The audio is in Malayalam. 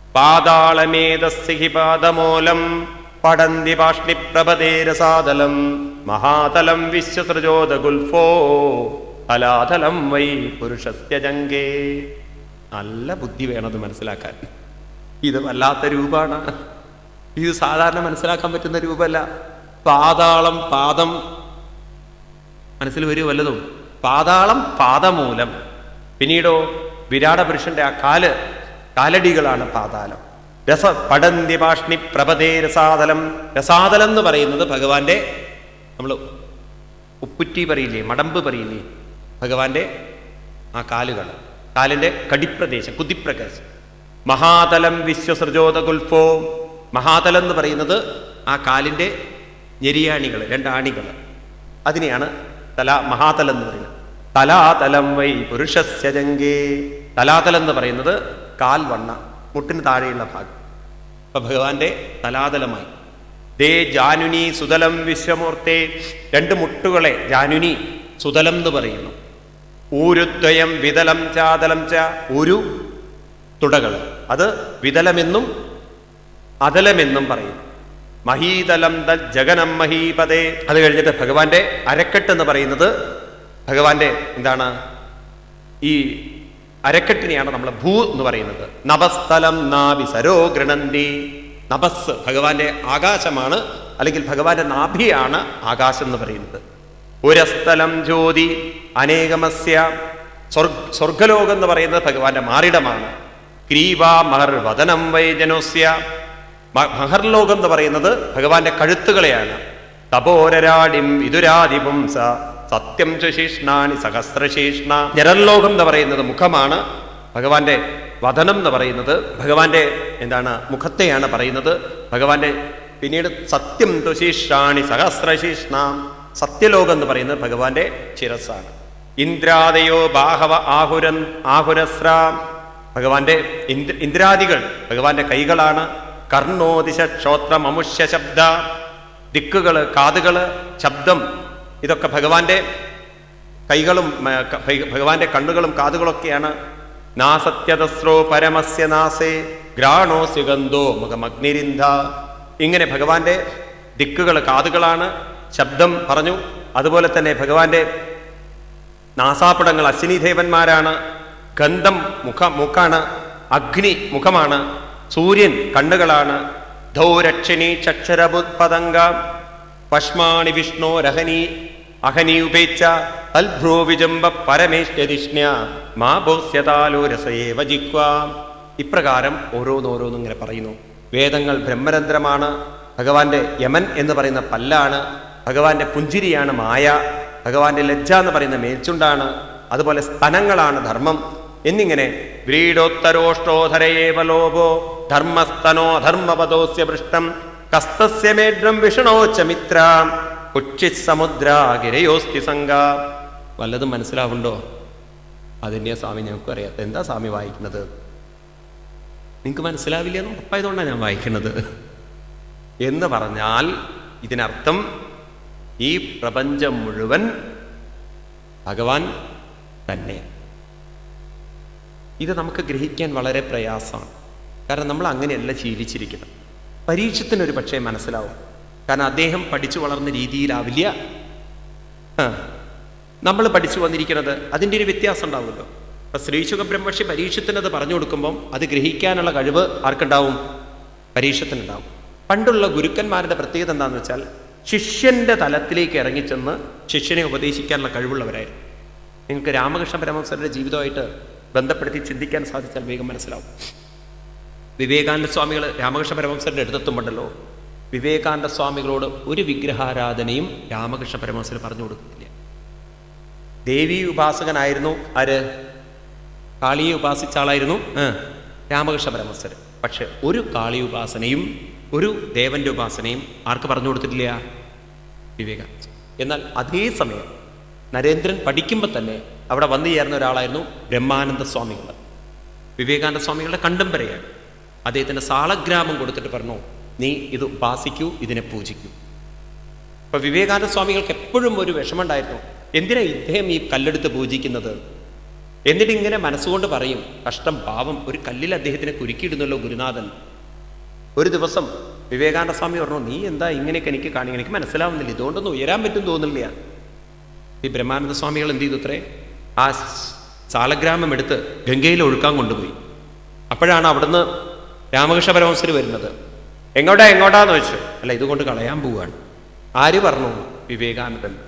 പാതാളമേതസ്സിഹി പാദമൂലം പടന്തി പാഷ്ണിപ്രഭതേരസാതലം മഹാതലം വിശ്വസൃജോത ഗുൽഫോ തലാതലം വൈ പുരുഷസ്യ ജങ്കേ നല്ല ബുദ്ധി വേണത് മനസ്സിലാക്കാൻ ഇത് വല്ലാത്ത രൂപമാണ് ഇത് സാധാരണ മനസ്സിലാക്കാൻ പറ്റുന്ന രൂപമല്ല പാതാളം പാദം മനസ്സിൽ വരൂ വല്ലതും പാതാളം പാദമൂലം പിന്നീടോ വിരാട പുരുഷന്റെ ആ കാല് കാലടികളാണ് പാതാളം രസ പടന്തി പാഷ്ണി പ്രഭതേ രസാതലം രസാതലം എന്ന് പറയുന്നത് ഭഗവാന്റെ നമ്മൾ ഉപ്പുറ്റി പറയില്ലേ മടമ്പ് പറയില്ലേ ഭഗവാന്റെ ആ കാലുകൾ കാലിന്റെ കടിപ്രദേശം കുതിപ്രകാശം മഹാതലം വിശ്വസൃജോത ഗുൽഫോ മഹാതലം എന്ന് പറയുന്നത് ആ കാലിന്റെ ഞെരിയാണികൾ രണ്ടാണികൾ അതിനെയാണ് തല മഹാതലം എന്ന് പറയുന്നത് തലാതലം വൈ പുരുഷസ്യ ജങ്കേ തലാതലം എന്ന് പറയുന്നത് കാൽവണ്ണ മുട്ടിന് താഴെയുള്ള ഭാഗം അപ്പൊ ഭഗവാന്റെ തലാതലമായി ദേ ജാനുനി സുതലം വിശ്വമൂർത്തെ രണ്ട് മുട്ടുകളെ ജാനുനി സുതലം എന്ന് പറയുന്നു ഊരുദ്വയം വിതലം ചാതലം ച ഒരു തുടകൾ അത് വിതലമെന്നും അതലമെന്നും പറയും മഹീതലം ദൽ ജഗനം മഹീപതേ അത് കഴിഞ്ഞിട്ട് ഭഗവാന്റെ അരക്കെട്ട് എന്ന് പറയുന്നത് ഭഗവാന്റെ എന്താണ് ഈ അരക്കെട്ടിനെയാണ് നമ്മൾ ഭൂ എന്ന് പറയുന്നത് നഭസ്ഥലം നാഭി സരോ ഗൃണന്തി നഭസ് ഭഗവാന്റെ ആകാശമാണ് അല്ലെങ്കിൽ ഭഗവാന്റെ നാഭിയാണ് ആകാശം എന്ന് പറയുന്നത് പുരസ്ഥലം ജ്യോതി അനേകമസ്യ സ്വർഗ് സ്വർഗലോകം എന്ന് പറയുന്നത് ഭഗവാന്റെ മാറിടമാണ് ഗ്രീവ മഹർ വദനം വൈജനോസ്യ മ- മഹർലോകം എന്ന് പറയുന്നത് ഭഗവാന്റെ കഴുത്തുകളെയാണ് തപോരരാടിം വിതുരാദിപുംസ സത്യം ചുശീഷ്ണാണി സഹസ്രശീഷ്ണ ജരലോകം എന്ന് പറയുന്നത് മുഖമാണ് ഭഗവാന്റെ വദനം എന്ന് പറയുന്നത് ഭഗവാന്റെ എന്താണ് മുഖത്തെയാണ് പറയുന്നത് ഭഗവാന്റെ പിന്നീട് സത്യം തുശീഷ്ണാണി സഹസ്രശീഷ്ണ സത്യലോകം എന്ന് പറയുന്നത് ഭഗവാന്റെ ശിരസ്സാണ് ഇന്ദ്രാദയോ ബാഹവ ആഹുരൻ ആഹുരസ്രാം ഭഗവാന്റെ ഇന്ദ്ര ഇന്ദ്രാദികൾ ഭഗവാന്റെ കൈകളാണ് കർണോദിശ ശ്രോത്രം അമുഷ്യ ശബ്ദ ദിക്കുകള് കാതുകള് ശബ്ദം ഇതൊക്കെ ഭഗവാന്റെ കൈകളും മ, ക- ഭഗ- ഭഗവാന്റെ കണ്ണുകളും കാതുകളൊക്കെയാണ് നാസത്യതസ്രോ പരമസ്യ നാസേ ഗ്രാണോ സുഗന്ധോ മുഖമഗ്നിരിന്ധ ഇങ്ങനെ ഭഗവാന്റെ ദിക്കുകൾ കാതുകളാണ് ശബ്ദം പറഞ്ഞു അതുപോലെ തന്നെ ഭഗവാന്റെ നാസാപടങ്ങൾ അശ്വിനിദേവന്മാരാണ് ഗന്ധം മുഖ മൂക്കാണ് അഗ്നി മുഖമാണ് സൂര്യൻ കണ്ണുകളാണ് ധൗരക്ഷിണി ചക്ഷരബുത്പതംഗ പശ്മാണി വിഷ്ണോ രഹനി അഹനി ഉപേച്ച അൽഭ്രോ വിജംബ പരമേശ്വരിഷ്ണ്യ മാ ബോസ്യതാലോ രസയേവ ജിക്വ ഇപ്രകാരം ഓരോന്നോരോന്നും ഇങ്ങനെ പറയുന്നു വേദങ്ങൾ ബ്രഹ്മരന്ധ്രമാണ് ഭഗവാന്റെ യമൻ എന്ന് പറയുന്ന പല്ലാണ് ഭഗവാന്റെ പുഞ്ചിരിയാണ് മായ ഭഗവാന്റെ ലജ്ജ എന്ന് പറയുന്ന മേൽച്ചുണ്ടാണ് അതുപോലെ സ്തനങ്ങളാണ് ധർമ്മം എന്നിങ്ങനെ വ്രീഡോത്തരോഷ്ടോധരയേവ ലോപോ ധർമ്മസ്തനോ ധർമ്മപദോസ്യ പൃഷ്ടം കസ്തസ്യ മേഡ്രം വിഷണോച്ച മിത്ര ഉച്ചിസമുദ്രാഗിരയോസ്തി സംഘ വല്ലതും മനസ്സിലാവുണ്ടോ അതിൻ്റെ സ്വാമി ഞങ്ങൾക്ക് അറിയാത്ത എന്താ സ്വാമി വായിക്കുന്നത് നിങ്ങൾക്ക് മനസ്സിലാവില്ല എന്ന് ഉറപ്പായതുകൊണ്ടാണ് ഞാൻ വായിക്കുന്നത് എന്ന് പറഞ്ഞാൽ ഇതിനർത്ഥം ഈ പ്രപഞ്ചം മുഴുവൻ ഭഗവാൻ തന്നെ ഇത് നമുക്ക് ഗ്രഹിക്കാൻ വളരെ പ്രയാസമാണ് കാരണം നമ്മൾ അങ്ങനെയല്ല ശീലിച്ചിരിക്കുന്നത് പരീക്ഷത്തിനൊരു പക്ഷേ മനസ്സിലാവും കാരണം അദ്ദേഹം പഠിച്ചു വളർന്ന രീതിയിലാവില്ല നമ്മൾ പഠിച്ചു വന്നിരിക്കുന്നത് അതിൻ്റെ ഒരു വ്യത്യാസം ഉണ്ടാവുമല്ലോ ഇപ്പൊ ശ്രീശുഖ ബ്രഹ്മർഷി പരീക്ഷത്തിന് അത് പറഞ്ഞു കൊടുക്കുമ്പം അത് ഗ്രഹിക്കാനുള്ള കഴിവ് ആർക്കുണ്ടാവും പരീക്ഷത്തിനുണ്ടാവും പണ്ടുള്ള ഗുരുക്കന്മാരുടെ പ്രത്യേകത എന്താണെന്ന് വെച്ചാൽ ശിഷ്യന്റെ തലത്തിലേക്ക് ഇറങ്ങിച്ചെന്ന് ശിഷ്യനെ ഉപദേശിക്കാനുള്ള കഴിവുള്ളവരായിരുന്നു നിങ്ങൾക്ക് രാമകൃഷ്ണ പരമഹംസരുടെ ജീവിതമായിട്ട് ബന്ധപ്പെടുത്തി ചിന്തിക്കാൻ സാധിച്ചാൽ വേഗം മനസ്സിലാവും വിവേകാനന്ദ സ്വാമികൾ രാമകൃഷ്ണ പരമഹംസരുടെ അടുത്തെത്തുമ്പോണ്ടല്ലോ വിവേകാനന്ദ സ്വാമികളോട് ഒരു വിഗ്രഹാരാധനയും രാമകൃഷ്ണ പരമഹംസർ പറഞ്ഞു കൊടുക്കുന്നില്ല ദേവി ഉപാസകനായിരുന്നു ആര് കാളിയെ ഉപാസിച്ച ആളായിരുന്നു ആ, രാമകൃഷ്ണ പരമഹംസർ പക്ഷെ ഒരു കാളി ഉപാസനയും ഒരു ദേവന്റെ ഉപാസനയും ആർക്ക് പറഞ്ഞു കൊടുത്തിട്ടില്ല വിവേകാനന്ദ സ്വാമി. എന്നാൽ അതേ സമയം നരേന്ദ്രൻ പഠിക്കുമ്പോൾ തന്നെ അവിടെ വന്നു ചേർന്ന ഒരാളായിരുന്നു ബ്രഹ്മാനന്ദ സ്വാമികൾ വിവേകാനന്ദ സ്വാമികളുടെ കണ്ടംപരയാണ് അദ്ദേഹത്തിന്റെ സാളഗ്രാമം കൊടുത്തിട്ട് പറഞ്ഞു നീ ഇത് ഉപാസിക്കൂ ഇതിനെ പൂജിക്കൂ അപ്പൊ വിവേകാനന്ദ സ്വാമികൾക്ക് എപ്പോഴും ഒരു വിഷമമുണ്ടായിരുന്നു എന്തിനാ ഇദ്ദേഹം ഈ കല്ലെടുത്ത് പൂജിക്കുന്നത് എന്നിട്ട് ഇങ്ങനെ മനസ്സുകൊണ്ട് പറയും കഷ്ടം പാവം ഒരു കല്ലിൽ അദ്ദേഹത്തിനെ കുരുക്കിയിടുന്നല്ലോ ഗുരുനാഥൻ ഒരു ദിവസം വിവേകാനന്ദ സ്വാമി പറഞ്ഞു നീ എന്താ ഇങ്ങനെയൊക്കെ എനിക്ക് കാണി എനിക്ക് മനസ്സിലാവുന്നില്ല ഇതുകൊണ്ടൊന്നും ഉയരാൻ പറ്റും തോന്നുന്നില്ല ഈ ബ്രഹ്മാനന്ദ സ്വാമികൾ എന്ത് ചെയ്തു അത്രേ ആ സാലഗ്രാമം എടുത്ത് ഗംഗയിൽ ഒഴുക്കാൻ കൊണ്ടുപോയി അപ്പോഴാണ് അവിടുന്ന് രാമകൃഷ്ണ പരമഹംസർ വരുന്നത് എങ്ങോട്ടാ എങ്ങോട്ടാന്ന് വെച്ചു അല്ല ഇതുകൊണ്ട് കളയാൻ പോവാണ് ആര് പറഞ്ഞു വിവേകാനന്ദൻ